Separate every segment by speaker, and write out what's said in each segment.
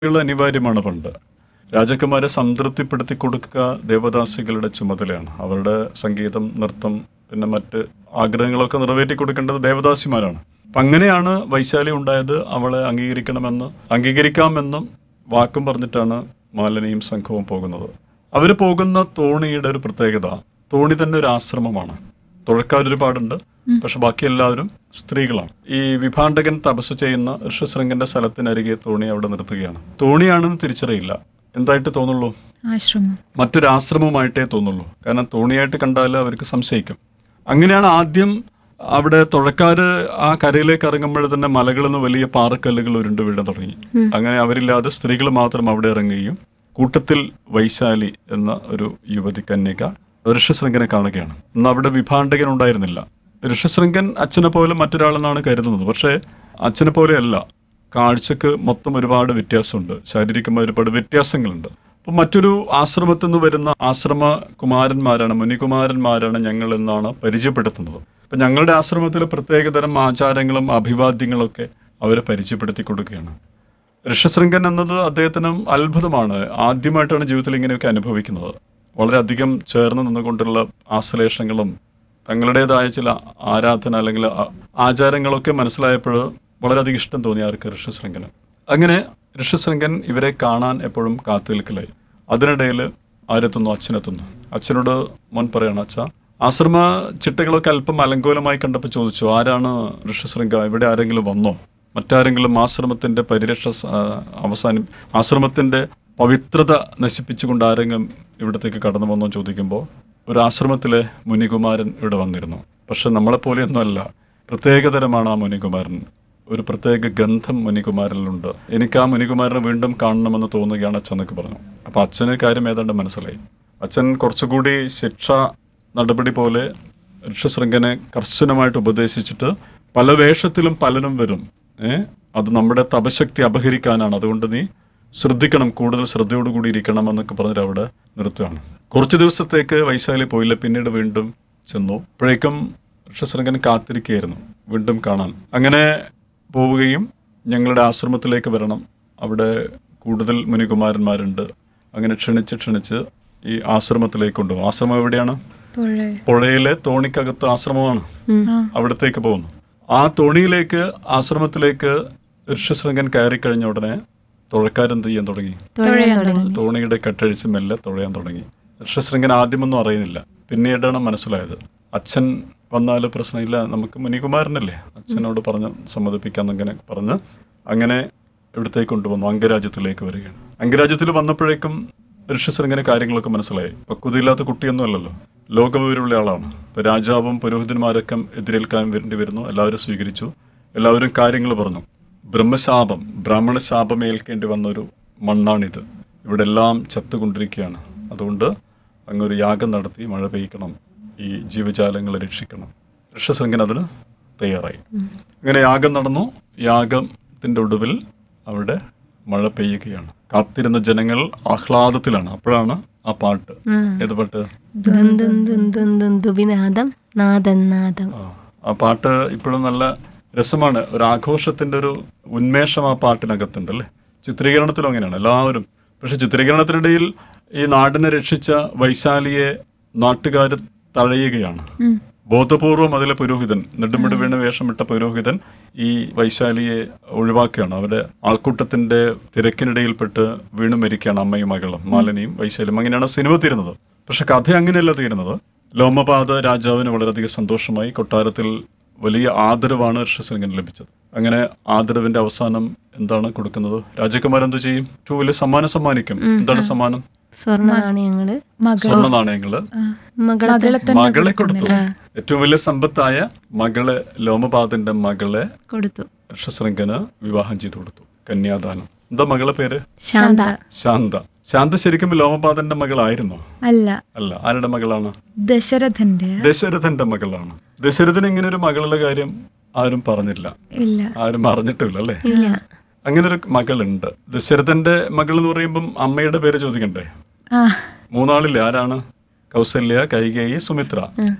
Speaker 1: കൾ അനിവാര്യമാണ് പണ്ട് രാജകുമാരെ സംതൃപ്തിപ്പെടുത്തി കൊടുക്കുക ദേവദാസികളുടെ ചുമതലയാണ് അവരുടെ സംഗീതം നൃത്തം പിന്നെ മറ്റ് ആഗ്രഹങ്ങളൊക്കെ നിറവേറ്റി കൊടുക്കേണ്ടത് ദേവദാസിമാരാണ് അപ്പം അങ്ങനെയാണ് വൈശാലി ഉണ്ടായത് അവളെ അംഗീകരിക്കണമെന്ന് അംഗീകരിക്കാമെന്നും വാക്കും പറഞ്ഞിട്ടാണ് മാലിനിയും സംഘവും പോകുന്നത് അവർ പോകുന്ന തോണിയുടെ ഒരു പ്രത്യേകത തോണി തന്നെ ഒരു ആശ്രമമാണ് തുഴക്കാരൊരുപാടുണ്ട് പക്ഷെ ബാക്കി എല്ലാവരും സ്ത്രീകളാണ് ഈ വിഭാണ്ടകൻ തപസ് ചെയ്യുന്ന ഋഷശൃംഗന്റെ സ്ഥലത്തിനരികെ തോണി അവിടെ നിർത്തുകയാണ് തോണിയാണെന്ന് തിരിച്ചറിയില്ല എന്തായിട്ട് തോന്നുള്ളൂ
Speaker 2: ആശ്രമം
Speaker 1: മറ്റൊരു ആശ്രമമായിട്ടേ തോന്നുള്ളൂ കാരണം തോണിയായിട്ട് കണ്ടാൽ അവർക്ക് സംശയിക്കും അങ്ങനെയാണ് ആദ്യം അവിടെ തുഴക്കാര് ആ കരയിലേക്ക് ഇറങ്ങുമ്പോൾ തന്നെ മലകളിൽ നിന്ന് വലിയ പാറക്കല്ലുകൾ ഉരുണ്ട് വീഴാൻ തുടങ്ങി അങ്ങനെ അവരില്ലാതെ സ്ത്രീകൾ മാത്രം അവിടെ ഇറങ്ങുകയും കൂട്ടത്തിൽ വൈശാലി എന്ന ഒരു യുവതി കന്യക ഋഷശൃംഗനെ കാണുകയാണ് ഇന്ന് അവിടെ വിഭാണ്ടകൻ ഉണ്ടായിരുന്നില്ല ഋഷശൃംഗൻ അച്ഛനെ പോലെ മറ്റൊരാളെന്നാണ് കരുതുന്നത് പക്ഷേ അച്ഛനെ പോലെയല്ല കാഴ്ചക്ക് മൊത്തം ഒരുപാട് വ്യത്യാസമുണ്ട് ശാരീരികമായ ഒരുപാട് വ്യത്യാസങ്ങളുണ്ട് അപ്പം മറ്റൊരു ആശ്രമത്തിൽ നിന്ന് വരുന്ന ആശ്രമ കുമാരന്മാരാണ് മുനികുമാരന്മാരാണ് ഞങ്ങൾ എന്നാണ് പരിചയപ്പെടുത്തുന്നത് അപ്പം ഞങ്ങളുടെ ആശ്രമത്തിലെ പ്രത്യേകതരം ആചാരങ്ങളും അഭിവാദ്യങ്ങളൊക്കെ അവരെ പരിചയപ്പെടുത്തി കൊടുക്കുകയാണ് ഋഷശൃംഗൻ എന്നത് അദ്ദേഹത്തിനും അത്ഭുതമാണ് ആദ്യമായിട്ടാണ് ജീവിതത്തിൽ ഇങ്ങനെയൊക്കെ അനുഭവിക്കുന്നത് വളരെയധികം ചേർന്ന് നിന്നുകൊണ്ടുള്ള ആശ്ലേഷങ്ങളും തങ്ങളുടേതായ ചില ആരാധന അല്ലെങ്കിൽ ആ- ആചാരങ്ങളൊക്കെ മനസ്സിലായപ്പോൾ വളരെയധികം ഇഷ്ടം തോന്നി ആർക്ക് ഋഷശൃംഗന് അങ്ങനെ ഋഷശൃംഗൻ ഇവരെ കാണാൻ എപ്പോഴും കാത്തു നിൽക്കലായി അതിനിടയിൽ ആരെത്തുന്നു അച്ഛനെത്തുന്നു അച്ഛനോട് മോൻ പറയണം അച്ഛ ആശ്രമ ചിട്ടകളൊക്കെ അല്പം അലങ്കോലമായി കണ്ടപ്പോൾ ചോദിച്ചു ആരാണ് ഋഷശൃംഗ ഇവിടെ ആരെങ്കിലും വന്നോ മറ്റാരെങ്കിലും ആശ്രമത്തിന്റെ പരിരക്ഷ സ- ആ, അവസാനം ആശ്രമത്തിന്റെ പവിത്രത നശിപ്പിച്ചുകൊണ്ട് ആരെങ്കിലും ഇവിടത്തേക്ക് കടന്നു വന്നോ ചോദിക്കുമ്പോൾ ഒരു ആശ്രമത്തിലെ മുനികുമാരൻ ഇവിടെ വന്നിരുന്നു പക്ഷെ നമ്മളെപ്പോലെയൊന്നും അല്ല പ്രത്യേകതരമാണ് ആ മുനികുമാരൻ ഒരു പ്രത്യേക ഗന്ധം മുനികുമാരനിലുണ്ട് എനിക്ക് ആ മുനികുമാരനെ വീണ്ടും കാണണമെന്ന് തോന്നുകയാണ് അച്ഛനൊക്കെ പറഞ്ഞു അപ്പൊ അച്ഛന് കാര്യം ഏതാണ്ട് മനസ്സിലായി അച്ഛൻ കുറച്ചുകൂടി ശിക്ഷ നടപടി പോലെ ഋഷശൃംഗനെ കർശനമായിട്ട് ഉപദേശിച്ചിട്ട് പല വേഷത്തിലും പലരും വരും ഏ അത് നമ്മുടെ തപശക്തി അപഹരിക്കാനാണ് അതുകൊണ്ട് നീ ശ്രദ്ധിക്കണം കൂടുതൽ ശ്രദ്ധയോടുകൂടി ഇരിക്കണം എന്നൊക്കെ പറഞ്ഞിട്ട് അവിടെ നിർത്തുകയാണ് കുറച്ച് ദിവസത്തേക്ക് വൈശാലി പോയില്ല പിന്നീട് വീണ്ടും ചെന്നു അപ്പോഴേക്കും ഋഷശൃംഗൻ കാത്തിരിക്കുകയായിരുന്നു വീണ്ടും കാണാൻ അങ്ങനെ പോവുകയും ഞങ്ങളുടെ ആശ്രമത്തിലേക്ക് വരണം അവിടെ കൂടുതൽ മുനികുമാരന്മാരുണ്ട് അങ്ങനെ ക്ഷണിച്ച് ക്ഷണിച്ച് ഈ ആശ്രമത്തിലേക്ക് കൊണ്ടുപോകും ആശ്രമം എവിടെയാണ്
Speaker 2: പുഴ
Speaker 1: പുഴയിലെ തോണിക്കകത്ത് ആശ്രമമാണ് അവിടത്തേക്ക് പോകുന്നു ആ തോണിയിലേക്ക് ആശ്രമത്തിലേക്ക് ഋഷ്യശൃംഗൻ കയറി കഴിഞ്ഞ ഉടനെ തുഴക്കാരെന്ത് ചെയ്യാൻ തുടങ്ങി
Speaker 2: തുഴയാൻ തുടങ്ങി
Speaker 1: തോണിയുടെ കെട്ടഴിച്ച് മെല്ലെ തുഴയാൻ തുടങ്ങി ഋഷ്യശൃംഗൻ ആദ്യമൊന്നും അറിയുന്നില്ല പിന്നീടാണ് മനസ്സിലായത് അച്ഛൻ വന്നാൽ പ്രശ്നമില്ല നമുക്ക് മുനികുമാരനല്ലേ അച്ഛനോട് പറഞ്ഞ് സമ്മതിപ്പിക്കാന്നങ്ങനെ പറഞ്ഞ് അങ്ങനെ ഇവിടത്തേക്ക് കൊണ്ടുവന്നു അംഗരാജ്യത്തിലേക്ക് വരികയാണ് അംഗരാജ്യത്തിൽ വന്നപ്പോഴേക്കും ഋഷ്യശൃംഗന് കാര്യങ്ങളൊക്കെ മനസ്സിലായി പക്വതയില്ലാത്ത കുട്ടിയൊന്നും അല്ലല്ലോ ലോകവിവരമുള്ള ആളാണ് ഇപ്പൊ രാജാവും പുരോഹിതന്മാരൊക്കെ എതിരേൽക്കാൻ വേണ്ടി വരുന്നു എല്ലാവരും സ്വീകരിച്ചു എല്ലാവരും കാര്യങ്ങൾ പറഞ്ഞു ബ്രഹ്മശാപം ബ്രാഹ്മണ ശാപം ഏൽക്കേണ്ടി വന്നൊരു മണ്ണാണിത് ഇവിടെ എല്ലാം ചത്തുകൊണ്ടിരിക്കുകയാണ് അതുകൊണ്ട് അങ്ങൊരു യാഗം നടത്തി മഴ പെയ്യിക്കണം ഈ ജീവജാലങ്ങളെ രക്ഷിക്കണം ഋഷശൃംഗൻ അതിന് തയ്യാറായി അങ്ങനെ യാഗം നടന്നു യാഗത്തിന്റെ ഒടുവിൽ അവിടെ മഴ പെയ്യുകയാണ് കാത്തിരുന്ന ജനങ്ങൾ ആഹ്ലാദത്തിലാണ് അപ്പോഴാണ് ആ പാട്ട് ഏത് പാട്ട്
Speaker 3: ദും ദും ദും ദും ദും ദുബിനാദം നാദം നാദം
Speaker 1: ആ, ആ പാട്ട് ഇപ്പോഴും നല്ല രസമാണ് ഒരു ആഘോഷത്തിന്റെ ഒരു ഉന്മേഷം ആ പാട്ടിനകത്തുണ്ട് അല്ലേ ചിത്രീകരണത്തിലും അങ്ങനെയാണ് എല്ലാവരും പക്ഷെ ചിത്രീകരണത്തിനിടയിൽ ഈ നാടിനെ രക്ഷിച്ച വൈശാലിയെ നാട്ടുകാർ തഴയുകയാണ് ബോധപൂർവം അതിലെ പുരോഹിതൻ നെടുമിട് വീണ വേഷമിട്ട പുരോഹിതൻ ഈ വൈശാലിയെ ഒഴിവാക്കുകയാണ് അവരുടെ ആൾക്കൂട്ടത്തിന്റെ തിരക്കിനിടയിൽപ്പെട്ട് വീണു മരിക്കുകയാണ് അമ്മയും മകളും മാലിനിയും വൈശാലിയും അങ്ങനെയാണ് സിനിമ തീരുന്നത് പക്ഷെ കഥ അങ്ങനെയല്ല തീരുന്നത് ലോമപാത രാജാവിന് വളരെയധികം സന്തോഷമായി കൊട്ടാരത്തിൽ വലിയ ആദരവാണ് ഋഷശൃംഗന് ലഭിച്ചത് അങ്ങനെ ആദരവിന്റെ അവസാനം എന്താണ് കൊടുക്കുന്നത് രാജകുമാരൻ എന്ത് ചെയ്യും ഏറ്റവും വലിയ സമ്മാനം സമ്മാനിക്കും എന്താണ് സമ്മാനം
Speaker 3: സ്വർണ്ണ നാണയങ്ങള്
Speaker 2: മകൾ
Speaker 1: സ്വർണ്ണ നാണയങ്ങള്
Speaker 3: മകളെ
Speaker 2: മകളെ തന്നെ
Speaker 1: മകളെ കൊടുത്തു ഏറ്റവും വലിയ സമ്പത്തായ മകളെ ലോമപാതന്റെ മകളെ
Speaker 3: കൊടുത്തു
Speaker 1: ഋഷശൃംഗന് വിവാഹം ചെയ്തു കൊടുത്തു കന്യാദാനം എന്താ മകളെ പേര്
Speaker 3: ശാന്ത
Speaker 1: ശാന്ത ശാന്ത ശരിക്കും ലോമപാതന്റെ മകളായിരുന്നോ
Speaker 2: അല്ല
Speaker 1: അല്ല ആരുടെ മകളാണ്
Speaker 2: ദശരഥന്റെ
Speaker 1: ദശരഥന്റെ മകളാണ് ദശരഥന് ഇങ്ങനെ ഒരു മകളുടെ കാര്യം ആരും പറഞ്ഞില്ല
Speaker 2: ഇല്ല
Speaker 1: ആരും അറിഞ്ഞിട്ടില്ല അല്ലേ
Speaker 3: ഇല്ല
Speaker 1: അങ്ങനെ ഒരു മകളുണ്ട് ദശരഥന്റെ മകൾ എന്ന് പറയുമ്പം അമ്മയുടെ പേര് ചോദിക്കണ്ടേ
Speaker 2: ആ
Speaker 1: മൂന്നാളില്ലേ ആരാണ് കൗസല്യ കൈകേയി സുമിത്ര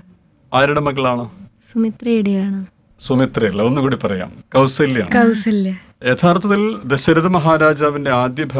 Speaker 1: ആരുടെ മകളാണ്
Speaker 3: സുമിത്രയുടെയാണ്
Speaker 1: സുമിത്രയല്ല ഒന്നുകൂടി പറയാം കൗസല്യാണ്
Speaker 2: കൗസല്യ
Speaker 1: യഥാർത്ഥത്തിൽ ദശരഥ മഹാരാജാവിന്റെ ആദ്യ